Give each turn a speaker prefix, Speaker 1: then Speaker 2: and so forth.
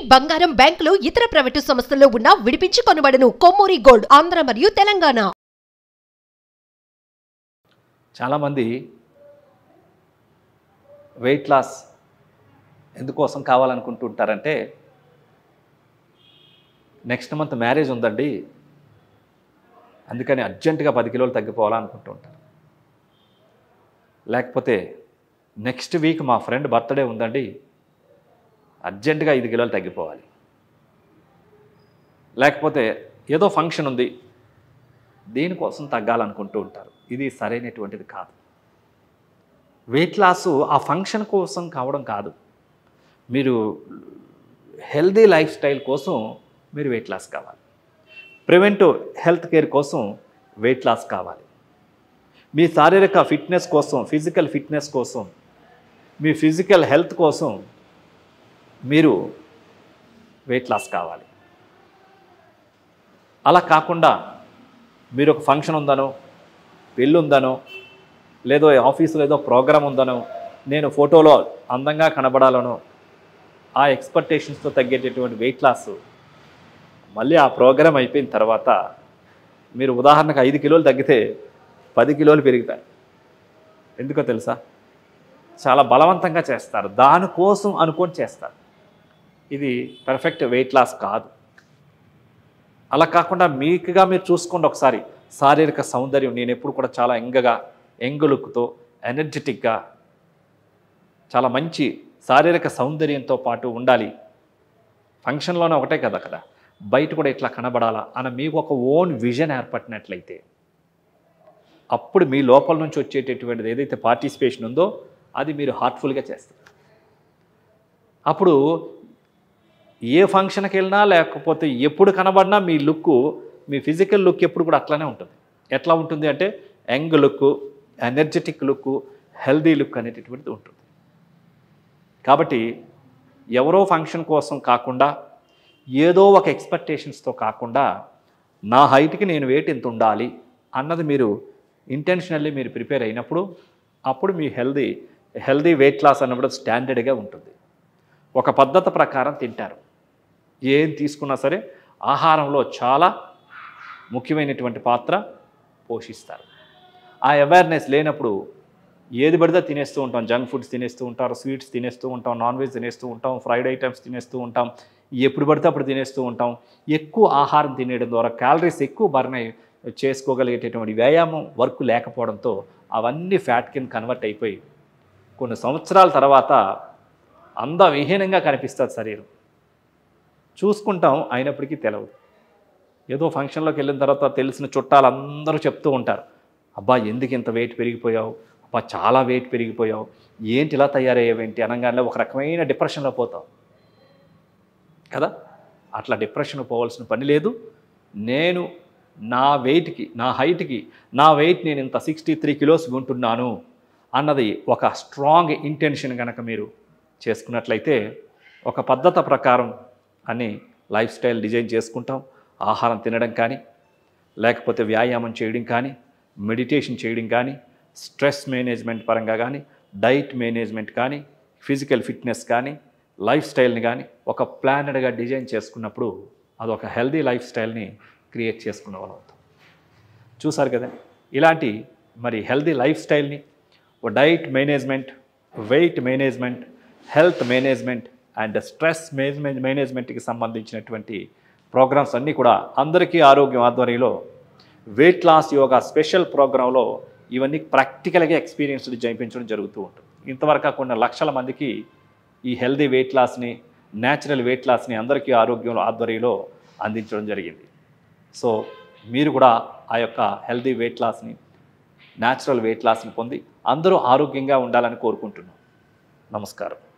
Speaker 1: బంగారం బ్యాంకులు ఇతర ప్రైవేటు సంస్థల్లో ఉన్న విడిపించి కొనబడను కొమ్మూరి గోల్డ్ ఆంధ్ర మరియు తెలంగాణ
Speaker 2: చాలామంది వెయిట్ లాస్ ఎందుకోసం కావాలనుకుంటూ ఉంటారంటే నెక్స్ట్ మంత్ మ్యారేజ్ ఉందండి అందుకని అర్జెంటుగా పది కిలోలు తగ్గిపోవాలనుకుంటూ ఉంటారు లేకపోతే నెక్స్ట్ వీక్ మా ఫ్రెండ్ బర్త్డే ఉందండి అర్జెంటుగా ఐదు కిలోలు తగ్గిపోవాలి లేకపోతే ఏదో ఫంక్షన్ ఉంది దేనికోసం తగ్గాలనుకుంటూ ఉంటారు ఇది సరైనటువంటిది కాదు వెయిట్ లాస్ ఆ ఫంక్షన్ కోసం కావడం కాదు మీరు హెల్దీ లైఫ్ స్టైల్ కోసం మీరు వెయిట్ లాస్ కావాలి ప్రివెంటివ్ హెల్త్ కేర్ కోసం వెయిట్ లాస్ కావాలి మీ శారీరక ఫిట్నెస్ కోసం ఫిజికల్ ఫిట్నెస్ కోసం మీ ఫిజికల్ హెల్త్ కోసం మీరు వెయిట్ లాస్ కావాలి అలా కాకుండా మీరు ఒక ఫంక్షన్ ఉందనో పెళ్ళి ఉందనో లేదో ఆఫీసులో ఏదో ప్రోగ్రామ్ ఉందనో నేను ఫోటోలో అందంగా కనబడాలనో ఆ ఎక్స్పెక్టేషన్స్తో తగ్గేటటువంటి వెయిట్ లాస్ మళ్ళీ ఆ ప్రోగ్రామ్ అయిపోయిన తర్వాత మీరు ఉదాహరణకు ఐదు కిలోలు తగ్గితే పది కిలోలు పెరుగుతాయి ఎందుకో తెలుసా చాలా బలవంతంగా చేస్తారు దానికోసం అనుకొని చేస్తారు ఇది పర్ఫెక్ట్ వెయిట్ లాస్ కాదు అలా కాకుండా మీకుగా మీరు చూసుకోండి ఒకసారి శారీరక సౌందర్యం నేను ఎప్పుడు కూడా చాలా ఎంగగా యంగ్ లుక్తో ఎనర్జెటిక్గా చాలా మంచి శారీరక సౌందర్యంతో పాటు ఉండాలి ఫంక్షన్లోనే ఒకటే కదా కదా బయట కూడా ఇట్లా కనబడాలా అన్న మీకు ఒక ఓన్ విజన్ ఏర్పడినట్లయితే అప్పుడు మీ లోపల నుంచి వచ్చేటటువంటిది ఏదైతే పార్టిసిపేషన్ ఉందో అది మీరు హార్ట్ఫుల్గా చేస్తారు అప్పుడు ఏ ఫంక్షన్కి వెళ్ళినా లేకపోతే ఎప్పుడు కనబడినా మీ లుక్ మీ ఫిజికల్ లుక్ ఎప్పుడు కూడా అట్లానే ఉంటుంది ఎట్లా ఉంటుంది అంటే young look energetic look healthy look అనేటటువంటిది ఉంటుంది కాబట్టి ఎవరో ఫంక్షన్ కోసం కాకుండా ఏదో ఒక ఎక్స్పెక్టేషన్స్తో కాకుండా నా హైట్కి నేను వెయిట్ ఎంత ఉండాలి అన్నది మీరు ఇంటెన్షనల్లీ మీరు ప్రిపేర్ అయినప్పుడు అప్పుడు మీ హెల్దీ హెల్దీ వెయిట్ లాస్ అన్నప్పుడు స్టాండర్డ్గా ఉంటుంది ఒక పద్ధతి ప్రకారం తింటారు ఏం తీసుకున్నా సరే ఆహారంలో చాలా ముఖ్యమైనటువంటి పాత్ర పోషిస్తారు ఆ అవేర్నెస్ లేనప్పుడు ఏది పడితే తినేస్తూ ఉంటాం జంక్ ఫుడ్స్ తినేస్తూ ఉంటారు స్వీట్స్ తినేస్తూ ఉంటాం నాన్ వెజ్ తినేస్తూ ఉంటాం ఫ్రైడ్ ఐటమ్స్ తినేస్తూ ఉంటాం ఎప్పుడు పడితే అప్పుడు తినేస్తూ ఉంటాం ఎక్కువ ఆహారం తినేయడం ద్వారా క్యాలరీస్ ఎక్కువ బర్న్ అయి చేసుకోగలిగేటటువంటి వ్యాయామం వర్క్ లేకపోవడంతో అవన్నీ ఫ్యాట్ కింద కన్వర్ట్ అయిపోయి కొన్ని సంవత్సరాల తర్వాత అందవిహీనంగా కనిపిస్తుంది శరీరం చూసుకుంటాం అయినప్పటికీ తెలవదు ఏదో ఫంక్షన్లోకి వెళ్ళిన తర్వాత తెలిసిన చుట్టాలు అందరూ చెప్తూ ఉంటారు అబ్బా ఎందుకు ఇంత వెయిట్ పెరిగిపోయావు అబ్బా చాలా వెయిట్ పెరిగిపోయావు ఏంటి ఇలా తయారయ్యావేంటి అనగానే ఒక రకమైన డిప్రెషన్లో పోతావు కదా అట్లా డిప్రెషన్ పోవాల్సిన పని లేదు నేను నా వెయిట్కి నా హైట్కి నా వెయిట్ నేను ఇంత సిక్స్టీ త్రీ కిలోస్ ఉంటున్నాను అన్నది ఒక స్ట్రాంగ్ ఇంటెన్షన్ కనుక మీరు చేసుకున్నట్లయితే ఒక పద్ధతి ప్రకారం అన్ని లైఫ్ స్టైల్ డిజైన్ చేసుకుంటాం ఆహారం తినడం కానీ లేకపోతే వ్యాయామం చేయడం కానీ మెడిటేషన్ చేయడం కానీ స్ట్రెస్ మేనేజ్మెంట్ పరంగా కానీ డైట్ మేనేజ్మెంట్ కానీ ఫిజికల్ ఫిట్నెస్ కానీ లైఫ్ స్టైల్ని కానీ ఒక ప్లానెడ్గా డిజైన్ చేసుకున్నప్పుడు అదొక హెల్దీ లైఫ్ స్టైల్ని క్రియేట్ చేసుకున్న వాళ్ళు అవుతాం చూసారు కదా ఇలాంటి మరి హెల్దీ లైఫ్ స్టైల్ని diet management weight management health management and stress management మేనేజ్మెంట్కి సంబంధించినటువంటి ప్రోగ్రామ్స్ అన్నీ కూడా అందరికీ ఆరోగ్యం ఆధ్వర్యంలో వెయిట్ లాస్ యోగా స్పెషల్ ప్రోగ్రాంలో ఇవన్నీ ప్రాక్టికల్గా ఎక్స్పీరియన్స్డ్ చేయించడం జరుగుతూ ఉంటుంది ఇంతవరకు కొన్ని లక్షల మందికి ఈ హెల్దీ వెయిట్ లాస్ని న్యాచురల్ వెయిట్ లాస్ని అందరికీ ఆరోగ్యంలో ఆధ్వర్యంలో అందించడం జరిగింది సో మీరు కూడా ఆ యొక్క హెల్దీ వెయిట్ లాస్ని న్యాచురల్ వెయిట్ లాస్ని పొంది అందరూ ఆరోగ్యంగా ఉండాలని కోరుకుంటున్నాం నమస్కారం